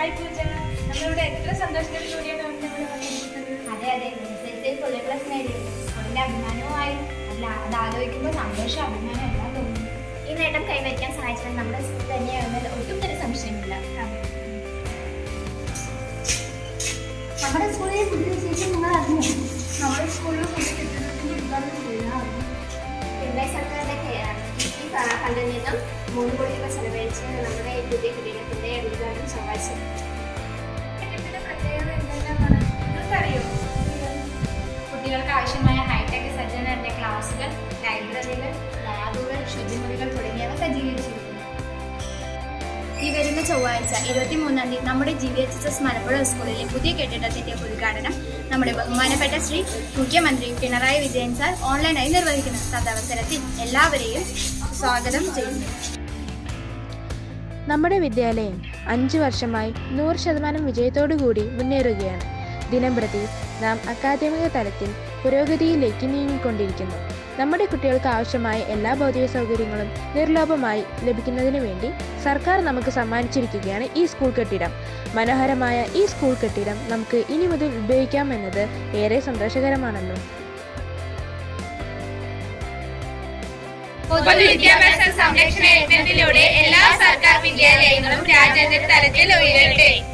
hi പൂജ നമ്മളിവിടെ എത്ര സന്തോഷത്തോടു കൂടിയാണ് നമ്മളിവിടെ വന്നിരിക്കുന്നത് അതെ അതെ എസ് ഫുൾ പ്ലസ് നേടിയത് സ്കൂളിന്റെ അഭിമാനവുമായി അല്ല അത് ആലോചിക്കുമ്പോൾ സന്തോഷം അഭിമാനം എല്ലാം തോന്നുന്നു ഈ നേട്ടം കൈവരിക്കാൻ സഹായിച്ചത് നമ്മുടെ സ്കൂൾ തന്നെയാണെന്നതിൽ ഒട്ടും തന്നെ സംശയമില്ല നമ്മുടെ സ്കൂളിലെ പുതിയ വിശേഷം നിങ്ങൾ അറിഞ്ഞു നമ്മുടെ സ്കൂളിൽ പുതിയ കെട്ടിടത്തിന്റെ ഉദ്ഘാടനം ചെയ്യാം പിണറായി സർക്കാരിന്റെ കിഫ്ബി ഫണ്ടിൽ നിന്നും മൂന്ന് കോടി രൂപ ചെലവഴിച്ച് നമ്മുടെ ഈ പുതിയ കെട്ടിടത്തിന്റെ ഉദ്ഘാടനം ചൊവ്വാഴ്ച കെട്ടിടത്തിന്റെ പ്രത്യേകത എന്തെല്ലാമാണ് നിങ്ങൾക്കറിയോ കുട്ടികൾക്ക് ആവശ്യമായ ഹൈടെക് സജ്ജനന്റെ ക്ലാസുകൾ ലൈബ്രറികൾ ലാബുകൾ ശുചിമുറികൾ തുടങ്ങിയവ സജ്ജീകരിച്ചിരിക്കുന്നു ഈ വരുന്ന ചൊവ്വാഴ്ച ഇരുപത്തി മൂന്നാം തീയതി നമ്മുടെ G V H S S Malappuram സ്കൂളിലെ പുതിയ കെട്ടിടത്തിന്റെ ഉദ്ഘാടനം നമ്മുടെ ബഹുമാനപ്പെട്ട ശ്രീ മുഖ്യമന്ത്രി പിണറായി വിജയൻ സാർ ഓൺലൈനായി നിർവഹിക്കുന്നു തദവസരത്തിൽ എല്ലാവരെയും സ്വാഗതം ചെയ്യുന്നു നമ്മുടെ വിദ്യാലയം അഞ്ചു വർഷമായി നൂറ് ശതമാനം വിജയത്തോടു കൂടി മുന്നേറുകയാണ് ദിനംപ്രതി നാം അക്കാദമിക തലത്തിൽ പുരോഗതിയിലേക്ക് നീങ്ങിക്കൊണ്ടിരിക്കുന്നു നമ്മുടെ കുട്ടികൾക്ക് ആവശ്യമായ എല്ലാ ഭൗതിക സൗകര്യങ്ങളും നിർലോഭമായി ലഭിക്കുന്നതിന് വേണ്ടി സർക്കാർ നമുക്ക് സമ്മാനിച്ചിരിക്കുകയാണ് ഈ സ്കൂൾ കെട്ടിടം മനോഹരമായ ഈ സ്കൂൾ കെട്ടിടം നമുക്ക് ഇനി മുതൽ ഉപയോഗിക്കാമെന്നത് ഏറെ സന്തോഷകരമാണല്ലോ പൊതുവിദ്യാഭ്യാസ സംരക്ഷണ യജ്ഞത്തിലൂടെ എല്ലാ സർക്കാർ വിദ്യാലയങ്ങളും രാജ്യാന്തര തലത്തിൽ ഉയരട്ടെ